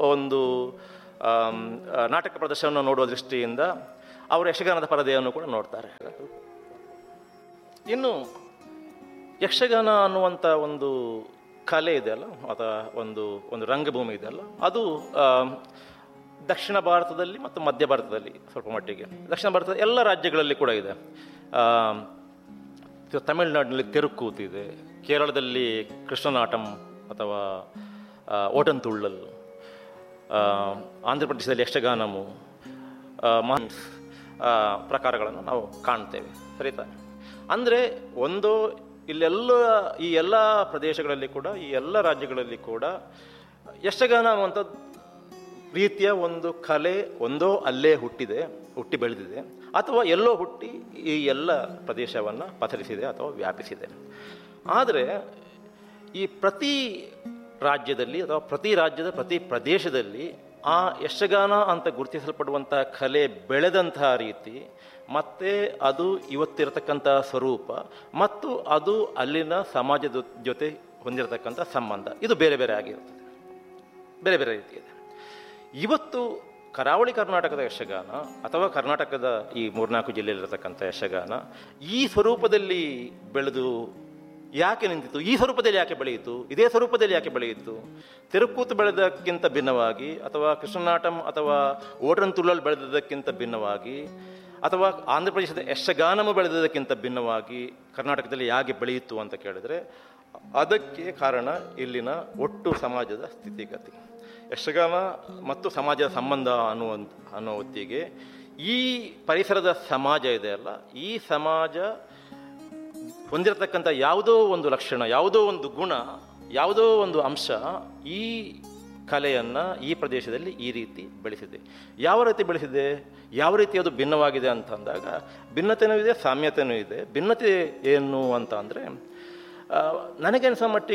ಒಂದು ಆಮ್, ಆ, ನಾಟಕ ಪ್ರದರ್ಶನವನ್ನು ನೋಡುವ ದೃಷ್ಟಿಯಿಂದ ಅವರು ಯಕ್ಷಗಾನದ ಪರದೆಯನ್ನು ಕೂಡ ನೋಡ್ತಾರೆ ಇನ್ನು ಯಕ್ಷಗಾನ ಅನ್ನುವಂಥ ಒಂದು ಕಲೆ ಇದೆಯಲ್ಲ ಅಥವಾ ಒಂದು ಒಂದು ರಂಗಭೂಮಿ ಇದೆಯಲ್ಲ ಅದು ಆ, ದಕ್ಷಿಣ ಭಾರತದಲ್ಲಿ ಮತ್ತು ಮಧ್ಯ ಭಾರತದಲ್ಲಿ ಸ್ವಲ್ಪ ಮಟ್ಟಿಗೆ ದಕ್ಷಿಣ ಭಾರತದ ಎಲ್ಲ ರಾಜ್ಯಗಳಲ್ಲಿ ಕೂಡ ಇದೆ ಆ, ತ- ತಮಿಳುನಾಡಿನಲ್ಲಿ ತೆರುಕೂತಿದೆ ಕೇರಳದಲ್ಲಿ ಕೃಷ್ಣನಾಟಂ ಅಥವಾ ಆ, ಓಟನ್ತುಳ್ಳಲ್ ಆ, ಆಂಧ್ರ ಪ್ರದೇಶದಲ್ಲಿ ಯಕ್ಷಗಾನಮು ಆ, ಮಹನ್ ಆ, ಪ್ರಕಾರಗಳನ್ನು ನಾವು ಕಾಣ್ತೇವೆ ಸರಿತಾ ಅಂದರೆ ಒಂದು ಇಲ್ಲೆಲ್ಲ ಈ ಎಲ್ಲ ಪ್ರದೇಶಗಳಲ್ಲಿ ಕೂಡ ಈ ಎಲ್ಲ ರಾಜ್ಯಗಳಲ್ಲಿ ಕೂಡ ಯಕ್ಷಗಾನ ಅನ್ನುವಂಥ ರೀತಿಯ ಒಂದು ಕಲೆ ಒಂದೋ ಅಲ್ಲೇ ಹುಟ್ಟಿದೆ ಹುಟ್ಟಿ ಬೆಳೆದಿದೆ ಅಥವಾ ಎಲ್ಲೋ ಹುಟ್ಟಿ ಈ ಎಲ್ಲ ಪ್ರದೇಶವನ್ನು ಪಸರಿಸಿದೆ ಅಥವಾ ವ್ಯಾಪಿಸಿದೆ ಆದರೆ ಈ ಪ್ರತಿ ರಾಜ್ಯದಲ್ಲಿ ಅಥವಾ ಪ್ರತಿ ರಾಜ್ಯದ ಪ್ರತಿ ಪ್ರದೇಶದಲ್ಲಿ ಆ ಯಕ್ಷಗಾನ ಅಂತ ಗುರುತಿಸಲ್ಪಡುವಂಥ ಕಲೆ ಬೆಳೆದಂತಹ ರೀತಿ ಮತ್ತು ಅದು ಇವತ್ತಿರತಕ್ಕಂಥ ಸ್ವರೂಪ ಮತ್ತು ಅದು ಅಲ್ಲಿನ ಸಮಾಜದ ಜೊತೆ ಹೊಂದಿರತಕ್ಕಂಥ ಸಂಬಂಧ ಇದು ಬೇರೆ ಬೇರೆ ಆಗಿರುತ್ತದೆ ಬೇರೆ ಬೇರೆ ರೀತಿ ಇದೆ ಇವತ್ತು ಕರಾವಳಿ ಕರ್ನಾಟಕದ ಯಕ್ಷಗಾನ ಅಥವಾ ಕರ್ನಾಟಕದ ಈ ಮೂರ್ನಾಲ್ಕು ಜಿಲ್ಲೆಯಲ್ಲಿರತಕ್ಕಂಥ ಯಕ್ಷಗಾನ ಈ ಸ್ವರೂಪದಲ್ಲಿ ಬೆಳೆದು ಯಾಕೆ ನಿಂತಿತು ಈ ಸ್ವರೂಪದಲ್ಲಿ ಯಾಕೆ ಬೆಳೆಯಿತು ಇದೇ ಸ್ವರೂಪದಲ್ಲಿ ಯಾಕೆ ಬೆಳೆಯಿತು ತಿರುಕೂತು ಬೆಳೆದಕ್ಕಿಂತ ಭಿನ್ನವಾಗಿ ಅಥವಾ ಕೃಷ್ಣನಾಟಂ ಅಥವಾ ಓಟನ್ ತುಳ್ಳಲ್ ಬೆಳೆದದಕ್ಕಿಂತ ಭಿನ್ನವಾಗಿ ಅಥವಾ ಆಂಧ್ರ ಪ್ರದೇಶದ ಯಕ್ಷಗಾನము ಬೆಳೆದದಕ್ಕಿಂತ ಭಿನ್ನವಾಗಿ ಕರ್ನಾಟಕದಲ್ಲಿ ಯಾಕೆ ಬೆಳೆಯಿತು ಅಂತ ಕೇಳಿದ್ರೆ ಅದಕ್ಕೆ ಕಾರಣ ಇಲ್ಲಿನ ಒಟ್ಟು ಸಮಾಜದ ಸ್ಥಿತಿಗತಿ ಯಕ್ಷಗಾನ ಮತ್ತು ಸಮಾಜದ ಸಂಬಂಧ ಅನ್ನುವ ಅನ್ನೋ ಹೊತ್ತಿಗೆ ಈ ಪರಿಸರದ ಸಮಾಜ ಇದೆಯಲ್ಲ ಈ ಸಮಾಜ ಹೊಂದಿರತಕ್ಕಂಥ ಯಾವುದೋ ಒಂದು ಲಕ್ಷಣ ಯಾವುದೋ ಒಂದು ಗುಣ ಯಾವುದೋ ಒಂದು ಅಂಶ ಈ ಕಲೆಯನ್ನು ಈ ಪ್ರದೇಶದಲ್ಲಿ ಈ ರೀತಿ ಬೆಳೆಸಿದೆ ಯಾವ ರೀತಿ ಬೆಳೆಸಿದೆ ಯಾವ ರೀತಿ ಅದು ಭಿನ್ನವಾಗಿದೆ ಅಂತ ಅಂದಾಗ ಭಿನ್ನತೆಯೂ ಇದೆ ಸಾಮ್ಯತೆಯೂ ಇದೆ ಭಿನ್ನತೆ ಏನು ಅಂತ ಅಂದರೆ ನನಗನ್ಸೋ ಮಟ್ಟಿಗೆ